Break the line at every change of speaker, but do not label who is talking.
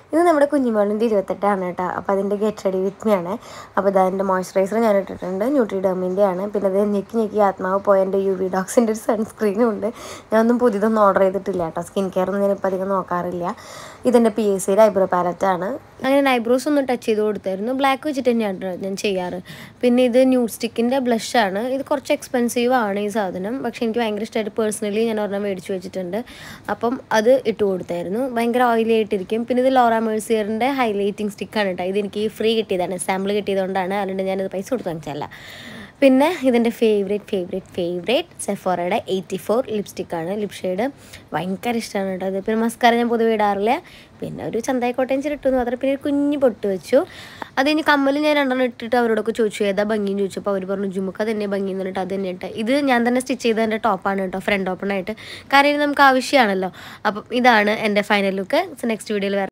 ഇത് നമ്മുടെ കുഞ്ഞിമോളിൻ്റെ ഇരുപത്തെട്ടാണ് കേട്ടോ അപ്പോൾ അതിൻ്റെ ഗെറ്റ് റെഡി വിത്ത് മീ ആണ് അപ്പോൾ ഇതാ എൻ്റെ മോയ്സ്ചറൈസർ ഞാൻ ഇട്ടിട്ടുണ്ട് ന്യൂട്രിഡേമിൻ്റെ ആണ് പിന്നെ അത് ഞെക്കി ഞെക്കി ആത്മാവ് പോയ എൻ്റെ യു വി ഡോക്സിൻ്റെ ഒരു സൺസ്ക്രീനും ഉണ്ട് ഞാനൊന്നും പുതിയതൊന്നും ഓർഡർ ചെയ്തിട്ടില്ല കേട്ടോ സ്കിൻ കെയർ ഒന്നും ഞാനിപ്പോൾ അധികം നോക്കാറില്ല ഇതെൻ്റെ പി എസ് സിയുടെ ഐബ്രോ പാലറ്റ് ആണ് അങ്ങനെ ഐബ്രോസ് ഒന്ന് ടച്ച് ചെയ്ത് കൊടുത്തായിരുന്നു ബ്ലാക്ക് വെച്ചിട്ട് തന്നെയാണ് ഞാൻ ചെയ്യാറ് പിന്നെ ഇത് ന്യൂ സ്റ്റിക്കിൻ്റെ ബ്ലഷാണ് ഇത് കുറച്ച് എക്സ്പെൻസീവ് ആണ് ഈ സാധനം പക്ഷേ എനിക്ക് ഭയങ്കര ഇഷ്ടമായിട്ട് പേഴ്സണലി ഞാൻ ഒരെണ്ണം മേടിച്ച് വെച്ചിട്ടുണ്ട് അപ്പം അത് ഇട്ട് കൊടുത്തായിരുന്നു ഭയങ്കര ഓയിലി ആയിട്ടിരിക്കും പിന്നെ ഇത് ലോറ മേഴ്സിയറിൻ്റെ ഹൈലൈറ്റിംഗ് സ്റ്റിക്കാണ് കേട്ടോ ഇത് എനിക്ക് ഫ്രീ കിട്ടിയതാണ് സാമ്പിൾ കിട്ടിയതുകൊണ്ടാണ് അതുകൊണ്ട് ഞാനത് പൈസ കൊടുത്ത് വാങ്ങിച്ചല്ല പിന്നെ ഇതിൻ്റെ ഫേവറേറ്റ് ഫേവറേറ്റ് ഫേവറേറ്റ് സെഫോറയുടെ എയ്റ്റി ഫോർ ലിപ്സ്റ്റിക്കാണ് ലിപ് ഷെയ്ഡ് ഭയങ്കര ഇഷ്ടമാണ് കേട്ടോ അത് പിന്നെ മസ്കാര ഞാൻ പൊതുവെ ഇടാറില്ല പിന്നെ ഒരു ചന്തായിക്കോട്ടയം ചിരിട്ടു എന്ന് മാത്രം പിന്നെ ഒരു കുഞ്ഞ് പൊട്ട് വെച്ചു അത് കഴിഞ്ഞ് കമ്മൽ ഞാൻ രണ്ടെണ്ണം ഇട്ടിട്ട് അവരോടൊക്കെ ചോദിച്ചു ഏതാ ഭംഗിയെന്ന് ചോദിച്ചപ്പോൾ അവർ പറഞ്ഞു ജുമുക്ക തന്നെ ഭംഗി എന്ന് പറഞ്ഞിട്ട് അത് തന്നെ ഇട്ട് ഇത് ഞാൻ തന്നെ സ്റ്റിച്ച് ചെയ്ത എൻ്റെ ടോപ്പാണ് കേട്ടോ ഫ്രണ്ട് ഓപ്പണായിട്ട് കാര്യം ഇത് നമുക്ക് ആവശ്യമാണല്ലോ അപ്പം ഇതാണ് എൻ്റെ ഫൈനൽ ലുക്ക് നെക്സ്റ്റ് വീഡിയോയിൽ